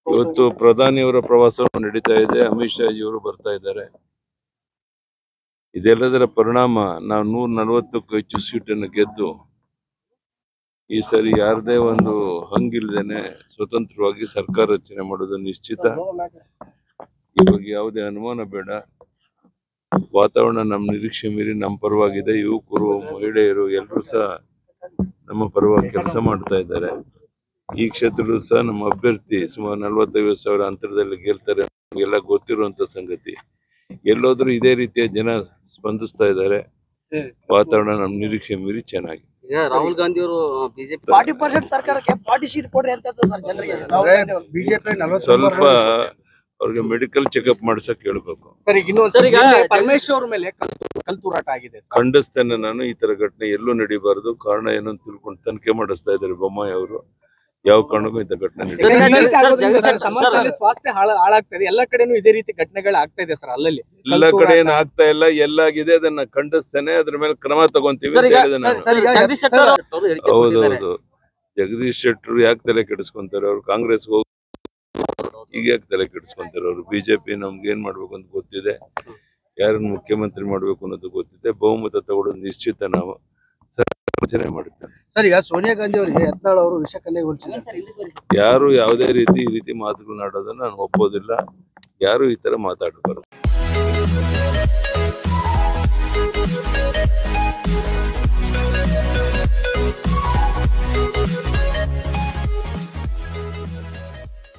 ಇವತ್ತು ಪ್ರಧಾನಿಯವರ ಪ್ರವಾಸ ನಡೀತಾ ಇದೆ ಅಮಿತ್ ಶಾಜಿ ಅವರು ಬರ್ತಾ ಇದ್ದಾರೆ ಇದೆಲ್ಲದರ ಪರಿಣಾಮ ನಾವು ನೂರ ನಲವತ್ತಕ್ಕೂ ಹೆಚ್ಚು ಸೀಟನ್ನು ಗೆದ್ದು ಈ ಸರಿ ಯಾರದೇ ಒಂದು ಹಂಗಿಲ್ದೇನೆ ಸ್ವತಂತ್ರವಾಗಿ ಸರ್ಕಾರ ರಚನೆ ಮಾಡೋದು ನಿಶ್ಚಿತ ಇವಾಗ ಯಾವುದೇ ಅನುಮಾನ ಬೇಡ ವಾತಾವರಣ ನಮ್ಮ ನಿರೀಕ್ಷೆ ಮೀರಿ ನಮ್ಮ ಪರವಾಗಿದೆ ಯುವಕರು ಮಹಿಳೆಯರು ಎಲ್ಲರೂ ಸಹ ನಮ್ಮ ಪರವಾಗಿ ಕೆಲಸ ಮಾಡ್ತಾ ಇದ್ದಾರೆ ಈ ಕ್ಷೇತ್ರದಲ್ಲೂ ಸಹ ನಮ್ಮ ಅಭ್ಯರ್ಥಿ ಸುಮಾರು ನಲವತ್ತೈವತ್ತು ಸಾವಿರ ಅಂತರದಲ್ಲಿ ಗೆಲ್ತಾರೆ ಎಲ್ಲ ಗೊತ್ತಿರುವಂತ ಸಂಗತಿ ಎಲ್ಲೋದ್ರೂ ಇದೇ ರೀತಿಯ ಜನ ಸ್ಪಂದಿಸ್ತಾ ಇದ್ದಾರೆ ವಾತಾವರಣ ನಮ್ಮ ನಿರೀಕ್ಷೆ ಮೀರಿ ಚೆನ್ನಾಗಿ ಈಗ ರಾಹುಲ್ ಗಾಂಧಿ ಅವರು ಬಿಜೆಪಿ ಫಾರ್ಟಿ ಪರ್ಸೆಂಟ್ ಸರ್ಕಾರಕ್ಕೆ ಫಾರ್ಟಿ ಸೀಟ್ ಕೊಡ್ರಿ ಅಂತ ಸರ್ ಜನರಿಗೆ ರಾಹುಲ್ ಗಾಂಧಿ ಅವ್ರು. ಬಿಜೆಪಿ ಸ್ವಲ್ಪ ಅವ್ರಿಗೆ ಮೆಡಿಕಲ್ ಚೆಕಪ್ ಮಾಡ್ಸಕ್ ಹೇಳ್ಬೇಕು ಸರ್ ಈಗ ಇನ್ನೊಂದ್ ಸರ್, ಈಗ ನಿನ್ನೆ ಪರಮೇಶ್ವರ್ ಮೇಲೆ ಕಲ್ ಕಲ್ ತೂರಾಟ ಆಗಿದೆ ಸರ್. ಖಂಡಿಸ್ತೇನೆ ನಾನು ಈ ತರ ಘಟನೆ ಎಲ್ಲೂ ನಡೀಬಾರದು ಕಾರಣ ಏನು ಅಂತ ತಿಳ್ಕೊಂಡು ತನಿಖೆ ಮಾಡಿಸ್ತಾ ಇದ್ದಾರೆ ಬೊಮ್ಮಾಯಿ ಅವರು ಯಾವ ಕಾರಣಕ್ಕೂ ಇಂಥ ಘಟನೆ ನಡೀ ಸರ್, ಈ ಸರ್, ರೀತಿ ಸರ್, ಆಗೋದ್ರಿಂದ ಸರ್, ಸರ್ ಸಮಾಜದಲ್ಲಿ ಸ್ವಾಸ್ಥ್ಯ ಹಾಳ ಹಾಳಾಗ್ತದೆ ಎಲ್ಲ ಕಡೆನೂ ಇದೇ ರೀತಿ ಘಟನೆಗಳು ಆಗ್ತಾ ಇದೆ ಸರ್ ಅಲ್ಲಲ್ಲಿ ಎಲ್ಲ ಕಡೆ ಏನು ಆಗ್ತಾ ಇಲ್ಲ ಎಲ್ಲಾಗಿದೆ ಅದನ್ನ ಖಂಡಿಸ್ತೇನೆ ಅದ್ರ ಮೇಲೆ ಕ್ರಮ ತಗೊಂತೀವಿ ಸರ್, ಅಂತ ಈಗ- ಹೇಳಿದೆ ನಾನು ಸರ್, ಈಗ ಜಗದೀಶ್ ಶೆಟ್ಟರ್ ಅವರು ಹೇಳಿಕೆ ಹೌದು ಕೊಟ್ಟಿದ್ದಾರೆ. ಹೌದು ಜಗದೀಶ್ ಶೆಟ್ಟರು ಯಾಕೆ ತಲೆ ಕೆಡಿಸ್ಕೊಂತಾರೆ ಅವ್ರು ಕಾಂಗ್ರೆಸ್ ಹೋಗಿ ಈಗ ಯಾಕೆ ತಲೆ ಕೆಡಿಸ್ಕೊಂತಾರೆ ಅವ್ರು ಬಿಜೆಪಿ ನಮ್ಗೆ ಏನ್ ಮಾಡ್ಬೇಕು ಅಂತ ಗೊತ್ತಿದೆ ಯಾರನ್ನ ಮುಖ್ಯಮಂತ್ರಿ ಮಾಡ್ಬೇಕು ಅನ್ನೋದು ಗೊತ್ತಿದೆ ಬಹುಮತ ತಗೊಳ್ಳೋದು ನಿಶ್ಚಿತ ನಾವು ಸರ್ಕಾರ ರಚನೆ ಮಾಡುತ್ತೇವೆ ಸರ್ ಈಗ ಸೋನಿಯಾ ಗಾಂಧಿ ಅವರಿಗೆ ಯತ್ನಾಳ್ ಅವರು ವಿಷಕನ್ನೇ ಹೋಲಿಸಿದ್ದಾರೆ ಯಾರು ಯಾವುದೇ ರೀತಿ ಈ ರೀತಿ ಮಾತುಗಳನ್ನ ಆಡೋದನ್ನ ನಾನು ಒಪ್ಪೋದಿಲ್ಲ ಯಾರು ಈ ತರ ಮಾತಾಡಬಾರ್ದು